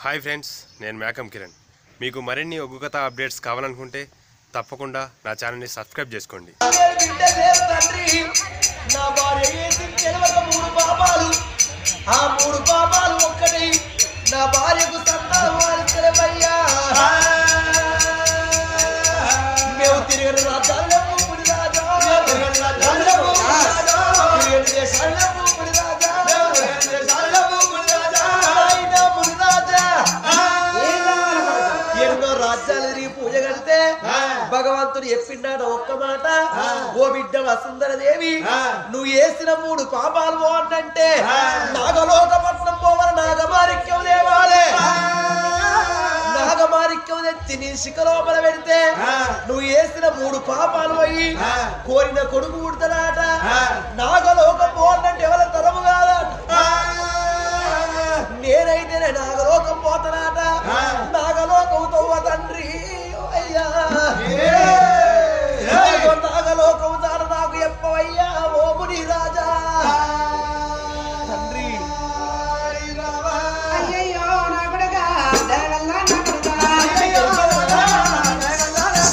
Hi friends నేను మేకం కిరణ్ మీకు మరిన్ని ఒగ్గు కథ అప్డేట్స్ కావాలనుకుంటే తప్పకుండా నా ఛానల్ని సబ్స్క్రైబ్ చేసుకోండి బిడ్డ లేరు తండ్రి నా భార్య చేసిన తెలియక మూడు పాపాలు ఆ మూడు పాపాలు ఒక్కటి నా భార్యకు సంతానం వారిస్తలేవయ్యా మేము తిరిగిన రాజ్యాల్లో పుడి రాజా తిరిగిన రాజ్యాల్లో పుడి రాజా తిరిగిన దేశాల్లో పుడి రాజా తిరిగిన దేశాల్లో పుడి రాజా అయినా పుడి రాజా ఎన్నో రాజ్యాలు తిరిగి పూజ కడితే భగవంతుడు చెప్పిండాడు ఒక్క మాట ఓ బిడ్డ వసుంధర దేవి నువ్వు వేసిన మూడు పాపాలు పో అంటే నాగలోకపట్నం పోవల నాగమారిక్యం లేవాలే నాగమారిక్యం తెచ్చి నీ శిఖ లోపల పెడితే నువ్వు వేసిన మూడు పాపాలు పోయి కోరిన కొడుకు పుడతాడట నాగలోకం పోవాలంటే ఎవరి తరము కాదట నేనైతే నాగలోకం పోతానట నాగలోకం తవ్వ తండ్రి అయ్యా నాగలోకం తాన నాకు ఎప్పవయ్యా ఓ ముని రాజా తండ్రి అయ్యయ్యో నా కొడుకా, దయగల్లా నా కొడుకా. అయ్యయ్యో, అయ్యయ్యో నా కొడుకా, దయగల్లా నా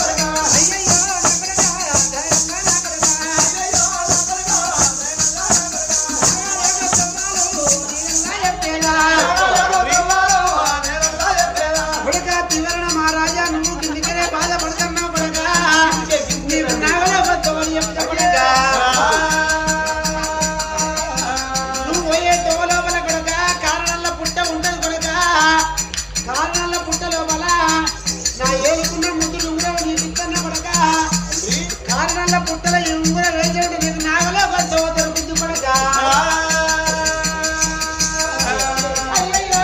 కొడుకా. కొడుకా, త్రివర్ణ మహారాజా, నువ్వు కిందికనే బాధపడుతున్నావు కొడుకా. నీవు నాగలోకత్తోని చెప్తా కొడుకా. నువ్వు పోయే తోవ లోపల కొడుక కారణాల పుట్ట ఉండదు కొడుక కారణాల పుట్ట లోపల నా ఏలుకున్న ముందు ఉంగరం నీకు ఇస్తున్న కొడుక కారణాల పుట్టల ఈ ఉంగరం వేసేవాడు నీకు నాగలో ఒక తోవ దొరుకుతుంది కొడుక అయ్యయ్యో,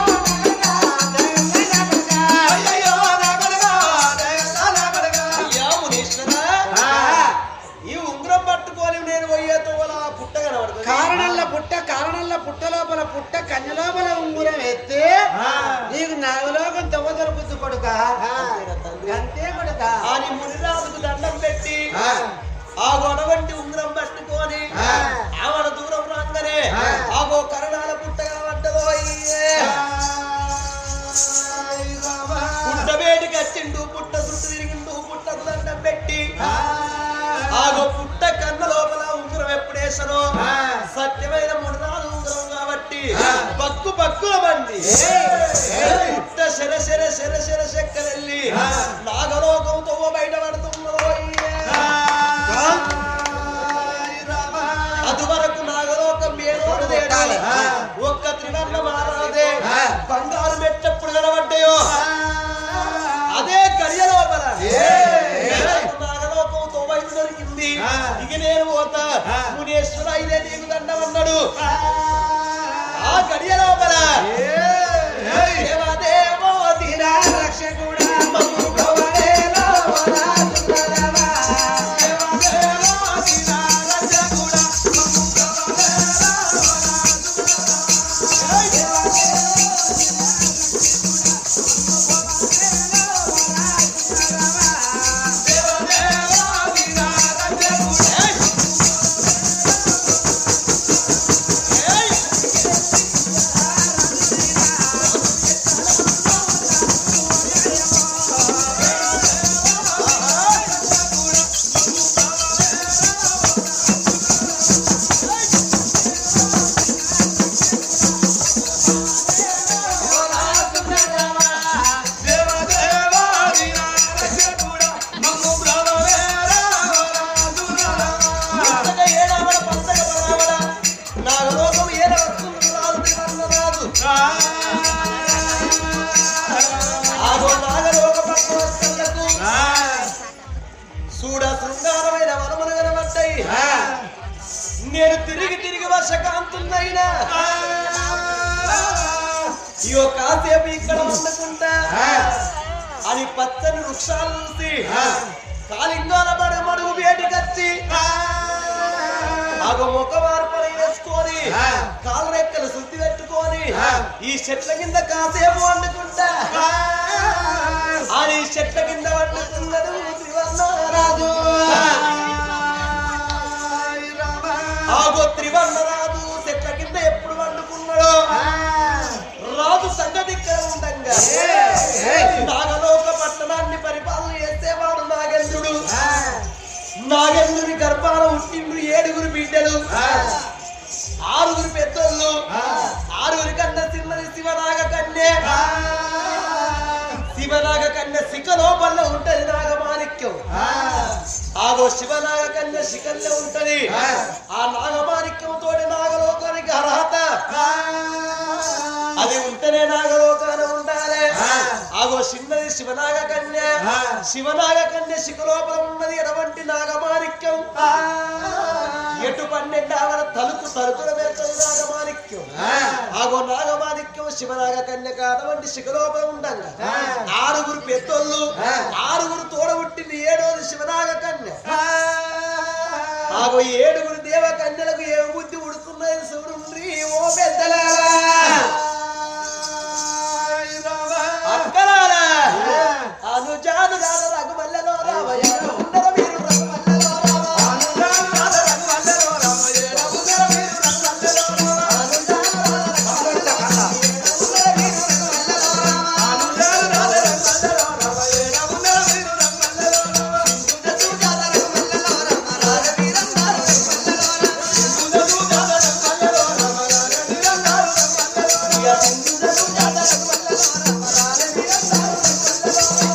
నా కొడుకా, దయగల్లా నా కొడుకా. అయ్యా మునీశ్వరా, ఈ ఉంగరం పట్టుకొని నేను పోయే తోవల పుట్ట కనబడుతుంది కారణంలో పుట్ట కారణంలో పుట్ట లోపల పుట్ట కన్య లోపల ఉంగురం ఎత్తే నీకు నాగలోకం తవ్వ దొరుకుద్దు కొడుక అంతే కొడుక అని మునిరాజుకు దండం పెట్టి ఆ గొడవంటి ఉంగరం పట్టుకొని ఆవిడ దూరం రాగానే ఆగో కరణాల పుట్టగా పడ్డదో పుట్ట వేడికి వచ్చిండు పుట్ట చుట్టూ తిరిగిండు పుట్టకు దండం పెట్టి ఆగో పుట్ట కన్న లోపల ఉంగరం ఎప్పుడేసనో సత్యమైన మునిరాజు ఉంగరం కాబట్టి పక్కు పక్కుల మంది పుట్ట శర శర శర శర చెక్కరెళ్ళి నాగలోకం తవ్వ బయట పడుతున్నదో అది వరకు నాగలోకం ఏదోడు తేడాలి ఒక్క త్రివర్ణ మారాదే బంగారు మెట్టప్పుడు కనబడ్డాయో అదే గడియ లోపల నాగలోకం తొంభై దొరికింది ఇక నేను పోతా మునేశ్వర ఇదే నీకు దండమన్నాడు ఆ గడియ లోపల దేవదేవో తీరా రక్షకుడా మమ్ము భవనేలో వరాసుకున్నావా. దేవదేవో తీరా రక్షకుడా మమ్ము భవనేలో పంతగ ఏడవడ పంతగ పడవడ నాగలోకం ఏడ వస్తుంది రాదు తిరుమల రాదు ఆగో నాగలోక పక్కలకు చూడ శృంగారమైన వనములు కనబడ్డాయి నేను తిరిగి తిరిగి వర్షకాంతున్నైనా ఇయో కాసేపు ఇక్కడ వండుకుంటా అని పచ్చని వృక్షాలు చూసి కాలింగాల పడే మడుగు వేటికచ్చి ఆగో ముఖ మార్పలు వేసుకొని కాలు రెక్కలు శుద్ధి పెట్టుకొని ఈ చెట్ల కింద కాసేపు వండుకుంటా అని చెట్ల కింద వండుకున్నాడు త్రివర్ణరాజు ఆగో త్రివర్ణరాజు చెట్ల కింద ఎప్పుడు వండుకున్నాడో రాజు సంగతి ఇక్కడ ఉండంగా ఆరుగురు పెద్దోళ్ళు ఆరుగురి కన్నా చిన్నది శివనాగ కన్యే శివనాగ కన్య శిఖ లోపల ఉంటది నాగమాణిక్యం ఆగో శివనాగ కన్య శిఖల్లో ఉంటది ఆ నాగమాణిక్యం తోటి నాగలోకానికి అర్హత అది ఉంటేనే నాగలోకాన ఉండాలి ఆగో చిన్నది శివనాగ కన్య శివనాగ కన్య శిఖ లోపల ఉన్నది ఎటువంటి నాగమాణిక్యం ఎటు పన్నెండావర తలుపు తలుపుల వేస్తుంది నాగమాణిక్యం ఆగో నాగమాణిక్యం శివనాగ కన్యక అటువంటి శిఖలోపల ఉండంగా ఆరుగురు పెద్దోళ్ళు ఆరుగురు తోడబుట్టింది ఏడోది శివనాగ కన్య ఆగో ఏడుగురు దేవ కన్యలకు ఏ బుద్ధి ఉడుతున్నది శివుడు ఓ పెద్దలారా అక్కలారా అనుజాను రాల రఘుమల్లలో రామయ్య ఉండర వీరు రఘుమల్లలో రామ అనుజాను రాల రఘుమల్లలో రామయ్య ఉండర వీరు రఘుమల్లలో రామ అనుజాను రాల రఘుమల్లలో ఉండర వీరు రఘుమల్లలో రామ అనుజాను రాల రఘుమల్లలో రామయ్య ఉండర వీరు రఘుమల్లలో రామ సుజసుజాల రఘుమల్లలో రామ రాజ వీరం రాల రఘుమల్లలో రామ సుజసుజాల రఘుమల్లలో రామ రాజ వీరం రాల రఘుమల్లలో రామ సుజసుజాల రఘుమల్లలో రామ రాజ వీరం రాల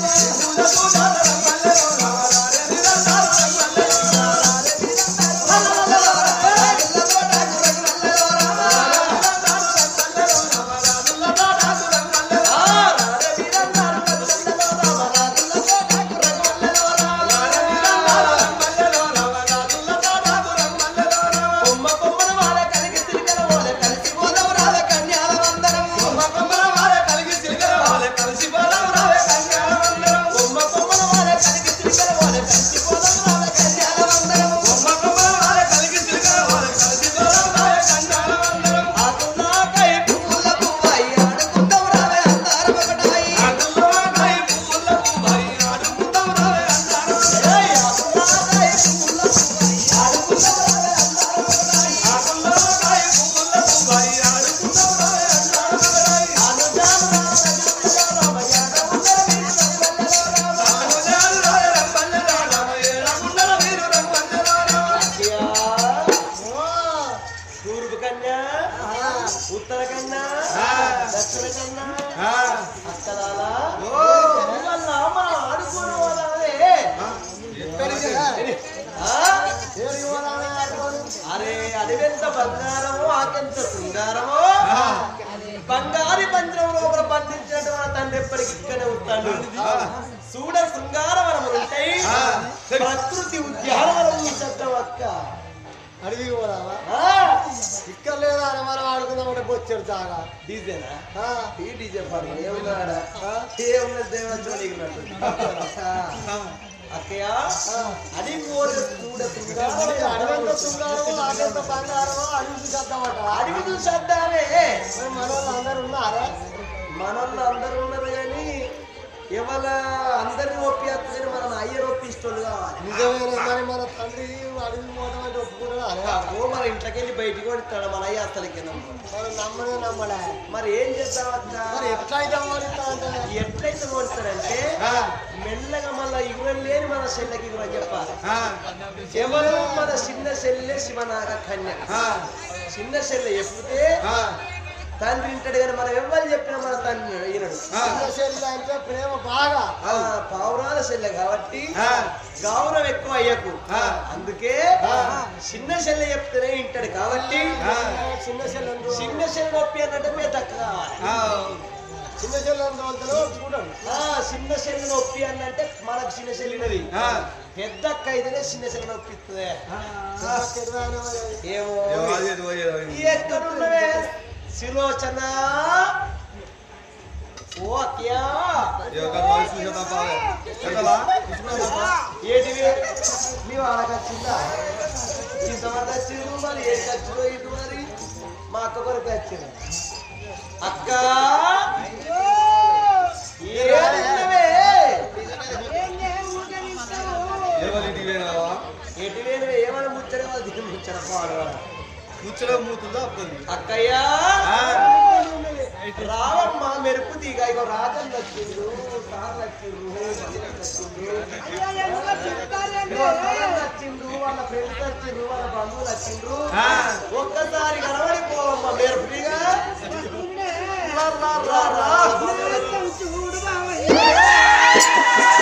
కొమ్మ కొమ్మన వాల కలిగి తిరిగల వాల కలిసి పోదాం రాల కన్యాల వందనం కొమ్మ కొమ్మన వాల కలిగి తిరిగల వాల కలిసి పోదాం రాల కన్యాల వందనం కొమ్మ కొమ్మన వాల కలిగి తిరిగల వాల కలిసి పోదాం రాల కన్యాల వందనం కొమ్మ కొమ్మన వాల కలిగి తిరిగల వాల కలిసి పోదాం రాల కన్యాల వందనం ఆకునాకై పువ్వుల పువ్వై ఆడుకుందాం రాల అందారం ఒకటై ఆకునాకై పువ్వుల పువ్వై ఆడుకుందాం రాల అందారం ఒకటై ఆకునాకై పువ్వుల పువ్వై ఆడుకుందాం రాల తూర్పు కన్యా ఉత్తర కన్నా దక్షిణ కన్నా అక్కడాలా ఇవాళ మనం ఆడుకోవడం వల్లనే ఆ? అరే అడివెంత బంగారమో ఆకెంత శృంగారమో బంగారి పంజరం లోపల బంధించినట్టు మన తండ్రి ఎప్పటికి ఇక్కడే ఉంటాడు చూడ శృంగారవనం ఉంటాయి ప్రకృతి ఉద్యానవనం శబ్దం అక్క అడిగి పోదామా ఆ, ఇక్కడ లేదా అని మనం ఆడుకుందామంటే బొచ్చాడు చాగా డీజేనా ఆ, ఈ డీజే పాడు ఏమున్నాడా ఏమున్నది దేవచ్చున్నట్టు అక్కయ్య అది కోరి చూడ అడవంత శృంగారవనం శృంగారమో ఆకెంత బంగారమో అడిగి చేద్దామట అడిగి చూసేద్దామే మన వాళ్ళు అందరు ఉన్నారా మనల్లో అందరూ ఉన్నారు కానీ ఇవాళ అందరిని ఒప్పిస్తుంది మన అయ్యర్ ఒప్పిస్తోళ్ళు కావాలి నిజమేనా మరి మన తండ్రి అడిగి పోదామంటే ఒప్పుకున్నాడా ఓ మన ఇంట్లోకి వెళ్ళి బయటికి కొడతాడు మన అయ్య అత్తలకి మనం నమ్మనే నమ్మలే మరి ఏం చేద్దాం అక్క మరి ఎట్లయితే ఓడిస్తా అంటే ఎట్లయితే కొడతాడంటే మెల్లగా మళ్ళా ఇగురం లేని మన చెల్లెకి ఇగురం చెప్పాలి ఎవరు మన చిన్న చెల్లె శివనాగ కన్య చిన్న చెల్లె ఎప్పితే తండ్రి ఇంటాడు కానీ మనం ఎవరు చెప్పినా మన తండ్రి ఈనడు చిన్న చెల్లి అంటే ప్రేమ బాగా ఆ, పావురాల చెల్లె కాబట్టి గౌరవం ఎక్కువ అయ్యకు అందుకే చిన్న చెల్లె చెప్తేనే ఇంటాడు కాబట్టి చిన్న చెల్లి చిన్న చెల్లె నొప్పి అన్నట్టు పెద్ద కావాలి చిన్న చెల్లి అంతలో చూడండి ఆ చిన్న చెల్లి నొప్పి అన్నంటే మనకు చిన్న చెల్లినది పెద్ద అక్క అయితేనే చిన్న చెల్లి నొప్పి ఇస్తుంది ఏమో ఎక్కడున్నవే శిలోచన ఓ అక్కయ్యా ఏంటివి మీ వాళ్ళకి వచ్చిందా ఇంతమంది వచ్చింది మరి ఏది వచ్చిందో ఇది మరి మా అక్క కొరకు వచ్చింది అక్క ఏడున్నవే ఎటు వేరు ఏమైనా ముచ్చడం వాళ్ళు తిని ముచ్చడం పాడు ముచ్చలో మూతుందా అప్పుడు అక్కయ్యా రావమ్మ మెరుపు తీగ ఇగో రాజన్ వచ్చిండు సార్ వచ్చిండు భగవంతుడు వచ్చిండు అయ్యో, ఎందుకో చెప్తారేంటి? ఇగో సరళ వచ్చిండు వాళ్ళ ఫ్రెండ్స్ వచ్చిండ్రు వాళ్ళ బంధువులు వచ్చిండ్రు ఒక్కసారి కనబడిపోవమ్మ మెరుపు తీగ వస్తుండే. రా, రా, రా, రా. మొత్తం చూడు బావయ్య.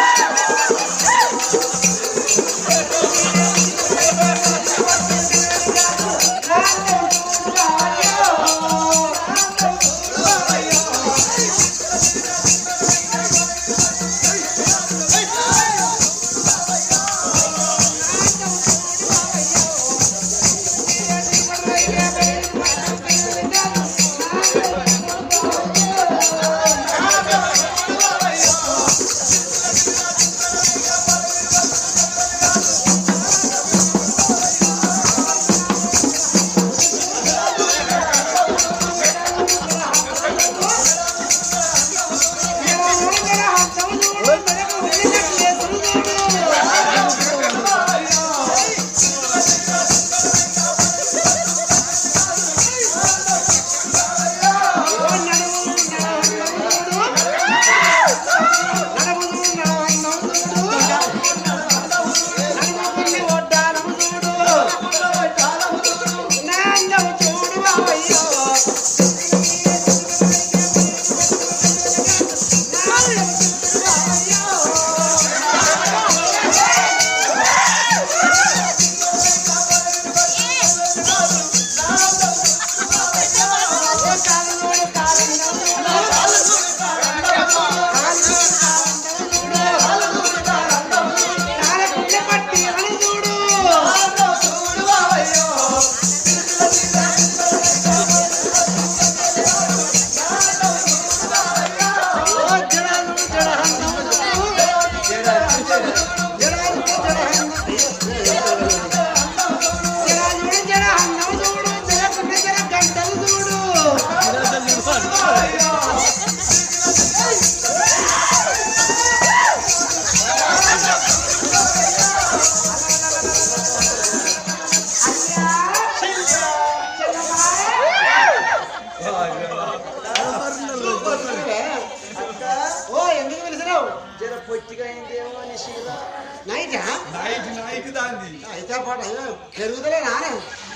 ఓ ఎందుకు పిలిచినావు జర పొట్టిగా అయిందేమో అని శీలా నైటా నైట్ నైట్ దాంది అయితే పాట అయ్యో పెరుగుదలే నానే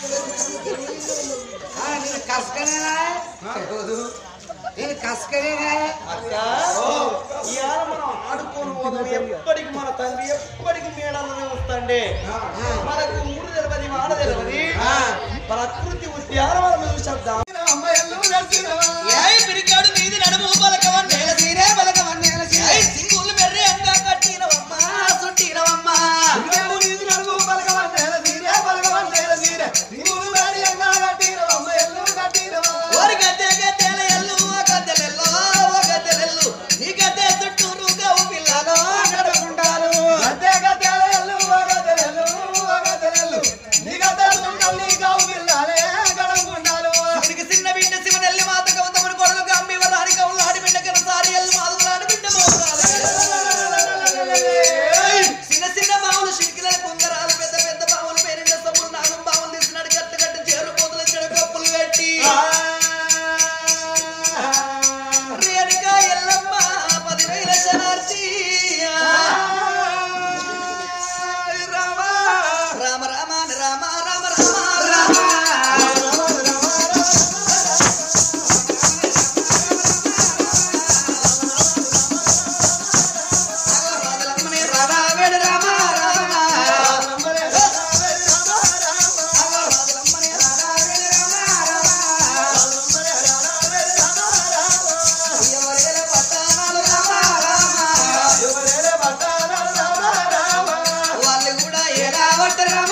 ఆ, నేను కసకనేనా నేను కసకనేనా అక్క ఇవాళ మనం ఆడుకోని పోదాం ఎప్పటికి మన తండ్రి ఎప్పటికి మేడాలనే వస్తాండే మనకు ఊరు తెలియదు వాడ తెలియదు ప్రకృతి ఉద్యానవనం చూసేద్దాం ఏయ్ పిరికాడు మీది నడుము పలకవన్ నేల తీరే పలకవన్ నేల తీరే సింగులు మెర్రి అంగా కట్టినవమ్మా సుట్టినవమ్మా ఓరి గద్దె గద్దెల ఎల్లు ఓ గద్దెలెల్లో ఓ గద్దెలెల్లు నీ గద్దె చుట్టూరు గవు పిల్లలో గడకుంటారు శివునికి చిన్న బిడ్డ శివనెల్లి మాత గౌతముని కొడలు గమ్మి వలాడి కవులు ఆడి బిడ్డ కనసారి ఎల్లు మాధులాడి బిడ్డ మోసాలి చిన్న చిన్న బావులు శిల్కిల పొంగరాలు పెద్ద పెద్ద బావులు పేరిండ సమ్ములు నాగం బావులు తీసినాడు కట్టు కట్టు చేరు పోతుల చెడు కప్పులు పెట్టి రేణుక ఎల్లమ్మ పదివేల శనార్చి రామ రామ రామ రామ రామ రామ రామ రాధలమ్మని రాధా వేడు రామ రామ రాధలమ్మని రాధా వేడు రామ రామ ఎవరేల పట్టాణాలు రామ రామ వాళ్ళు కూడా ఎలా పట్టారు రామ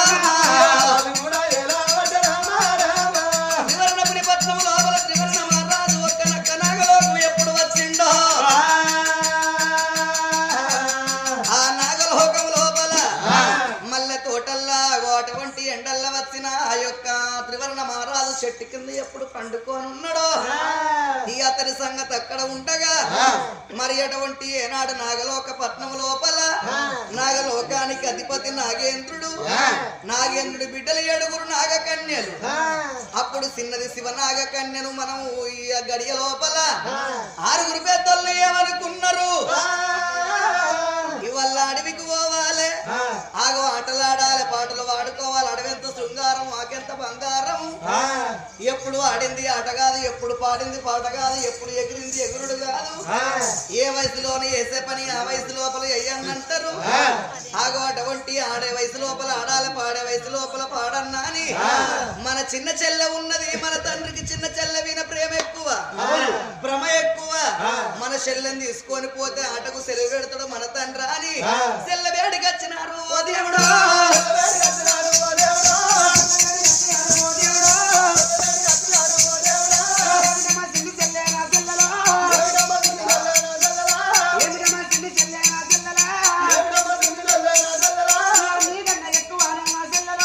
రామ త్రివర్ణపురి పట్నం లోపల త్రివర్ణ మహారాజు ఒక్క నక్క నాగలోకు ఎప్పుడు వచ్చిండో ఆ నాగలోకం లోపల మల్లె తోటల్లా అటువంటి ఎండల్లా వచ్చిన ఆ యొక్క త్రివర్ణ మహారాజు చెట్టు కింద ఎప్పుడు పండుకొని ఉన్నాడో ఈ అతని సంగతి అక్కడ ఉండగా మరి మరి అటువంటి ఏనాడు నాగలోక పట్నం లోపల నాగలోకానికి అధిపతి నాగేంద్రుడు నాగేంద్రుడి బిడ్డలు ఏడుగురు నాగకన్యలు అప్పుడు చిన్నది శివనాగ కన్యను మనము ఈ గడియ లోపల ఆరుగురు పెద్దలు ఏమనుకున్నారు ఇవాళ అడవికి పోవాలి ఆగో ఆటలాడాలి పాటలు పాడుకోవాలి అడవెంత శృంగారం మాకెంత బంగారం ఎప్పుడు ఆడింది ఆట కాదు ఎప్పుడు పాడింది పాట కాదు ఎప్పుడు ఎగిరింది ఎగురుడు కాదు ఏ వయసులోనే వేసే పని ఆ వయసు లోపల వేయంటారు ఆగో అటువంటి ఆడే వయసు లోపల ఆడాలి పాడే వయసు లోపల పాడన్నా అని మన చిన్న చెల్లె ఉన్నది మన తండ్రికి చిన్న చెల్లె విన ప్రేమ ఎక్కువ భ్రమ ఎక్కువ మన చెల్లెని తీసుకొని పోతే ఆటకు సెలవు పెడతాడు మన తండ్రి అని చెల్ల వేడికి వచ్చినారు ఓ దేవుడు ఏమిటమ్మా చిన్ని చెల్లె నా చెల్లెలా? ఏమిటమ్మా చిన్ని చెల్లె నా చెల్లెలా? నీకన్నా ఎక్కువనా నా చెల్లెలా?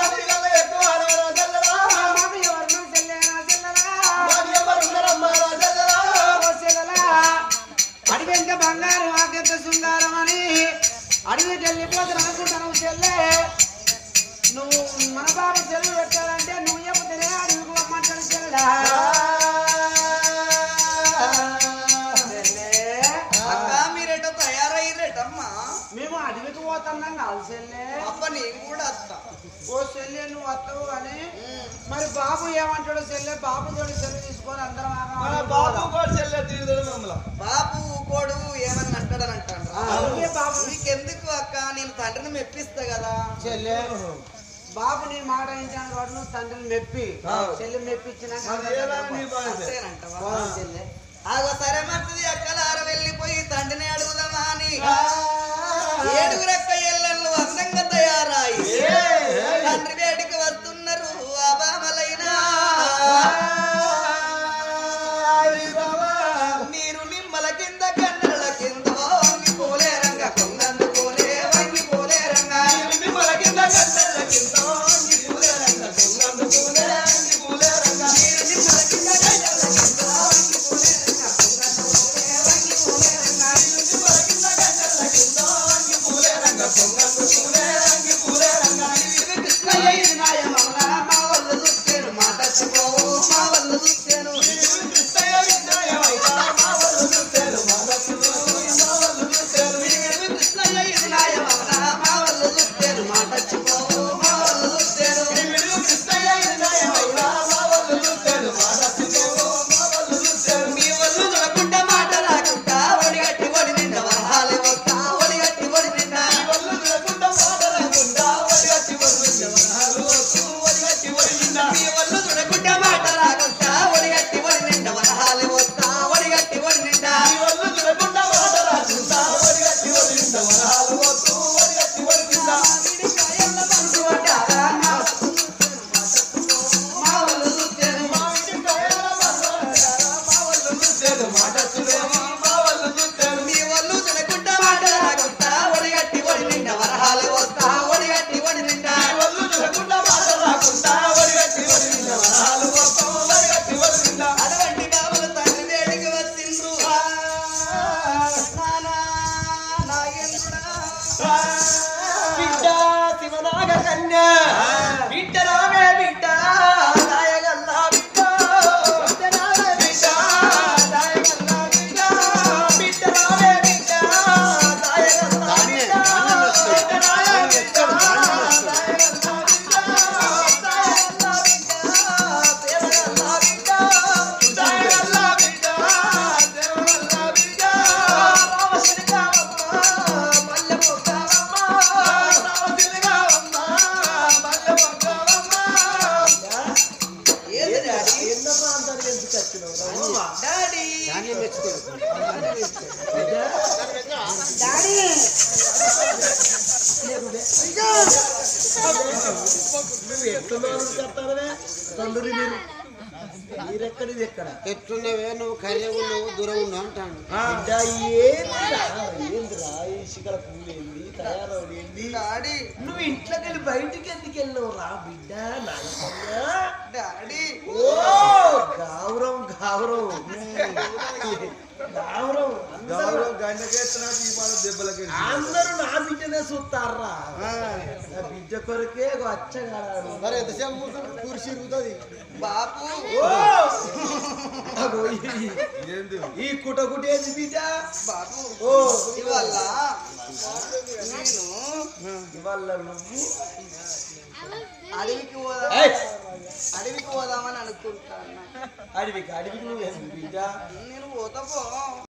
మాకు ఎవరు చెల్లె నా చెల్లెలా? ఓ చెల్లెలా, అడవి ఎంత బంగారం ఆకెంత శృంగారం అని అడవికి వెళ్ళిపోతాను అనుకుంటాను చెల్లె నువ్వు మన బాబు చెల్లు పెట్టాలంటే నువ్వు చెప్తేనే అడవికి రమ్మంటాడు చెల్లె చెల్లె, అక్క మీరేటో తయారయ్యేటమ్మా మేము అడవికి పోతున్నాం కాదు చెల్లె అప్ప నేను కూడా వస్తా ఓ చెల్లె నువ్వు వస్తావు అని మరి బాబు ఏమంటాడు చెల్లె బాబు తోటి చెల్లి తీసుకొని అందరం ఆగమని బాబు కూడా చెల్లె తీరుతాడు మమ్మల్ని బాబు కోడు ఏమని అంటాడని అంటాడు అందుకే బాబు నీకెందుకు అక్క నేను తండ్రిని మెప్పిస్తా కదా చెల్లె బాబు నీ మాట వింటాను వాడు నువ్వు తండ్రిని మెప్పి చెల్లి మెప్పించినాక మరి ఏదైనా నీ బాధ్యత. అంతేనంటవా పోదాం చెల్లె ఆగో సరే మంచిది అక్కలార వెళ్ళిపోయి తండ్రిని అడుగుదామా అని ఏడుగురక్క ఎల్లళ్ళు అందంగా తయారాయి తండ్రి వేడికి వస్తున్నారు అబామలైనా మీరు నిమ్మల కింద కన్నెల కింద వంగి పోలేరంగ కొంగందుకోలే వంగి పోలేరంగా నిమ్మల కింద కన్నెల కింద వంగి పోలేరంగ కొంగందుకోలే వంగి పోలేరంగా మీరు నిమ్మల కింద కన్నెల కింద వంగి పోలేరంగ కొంగందుకోలే వంగి పోలేరంగా నిమ్మల కింద కన్నెల కింద వంగి పోలేరంగ కొంగందుకోలే వంగి పోలేరంగా ఇది కృష్ణయ్య ఇది నాయమల్ల మా వల్ల చూస్తేను మాట చెప్పవు మా వల్ల చూస్తేను కృష్ణయ్య ఇది నాయమల్ల మా వల్ల చూస్తేను మాట చెప్పవు మా వల్ల చూస్తేను మీ వల్లు చూడకుండా మాట రాకుండా ఒడిగట్టి ఒడి నిండా వరహాలే వస్తా ఒడిగట్టి ఒడి నిండా మీ వల్లు చూడకుండా మాట రాకుండా ఒడిగట్టి ఒడి నిండా వరహాలే వస్తా ఒడిగట్టి ఒడి నిండా కాయల్ల మనసు పడ్డారా మా మా వల్లు చూస్తేను మీ వల్లు చూడకుండా మాట రాకుండా ఒడిగట్టి ఒడి నిండా వరహాలే వస్తా ఒడిగట్టి ఒడి నిండా అటువంటి బాబులు తండ్రి వేడికి వచ్చిండ్రు నానా నాగేంద్రుడా బిడ్డ శివనాగ కన్య బిడ్డ రామే బిడ్డ నాయగల్ల బిడ్డ బిడ్డ రామే బిడ్డ నాయగల్ల బిడ్డ బిడ్డ రామే బిడ్డ నాయగల్ల బిడ్డ బిడ్డ రామే బిడ్డ నాయగల్ల బిడ్డ నాయగల్ల బిడ్డ దేవగల్ల బిడ్డ నాయగల్ల బిడ్డ దేవగల్ల బిడ్డ రామశిఖావమ్మ మల్లె మొగ్గవమ్మ రామశిఖావమ్మ మల్లె మొగ్గవమ్మ ఏంది డాడీ ఎన్న ప్రాంతానికి ఎందుకు వచ్చినావు డాడీ దాన్ని మెచ్చుకోడు డాడీ నువ్వు ఎట్లా చెప్తారవే తండ్రి మీరు మీరెక్కడిది ఎక్కడ ఎట్లున్నావే నువ్వు కర్రెగా ఉన్నావు దూరం ఉన్నావు అంటాను బిడ్డ ఏందిరా ఏందిరా ఈ శిఖర పువ్వు ఏంది తయారవుడు ఏంది డాడీ నువ్వు ఇంట్లోకి వెళ్ళి బయటికి ఎందుకు వెళ్ళావు రా బిడ్డ నాగపన్న డాడీ ఓ గౌరవం గౌరవం గౌరవం అందరూ గౌరవం గంటకేస్తున్నట్టు ఈ పాట దెబ్బలకి అందరూ నా బిడ్డనే చూస్తారా నా బిడ్డ కొరకే వచ్చగాడు మరి ఎంతసేపు కూర్చొని కుర్చీ ఇరుగుతుంది బాపు అగో ఈ- ఏంది ఈ కుటకుటేది బిడ్డ బాపు ఓ ఇవాళ నేను ఇవాళ నువ్వు అడవికి పోదాం ఏయ్! అడవికి పోదామని అనుకుంటాను అడవికి అడవికి నువ్వు ఎందుకు బిడ్డ నేను పోతా పో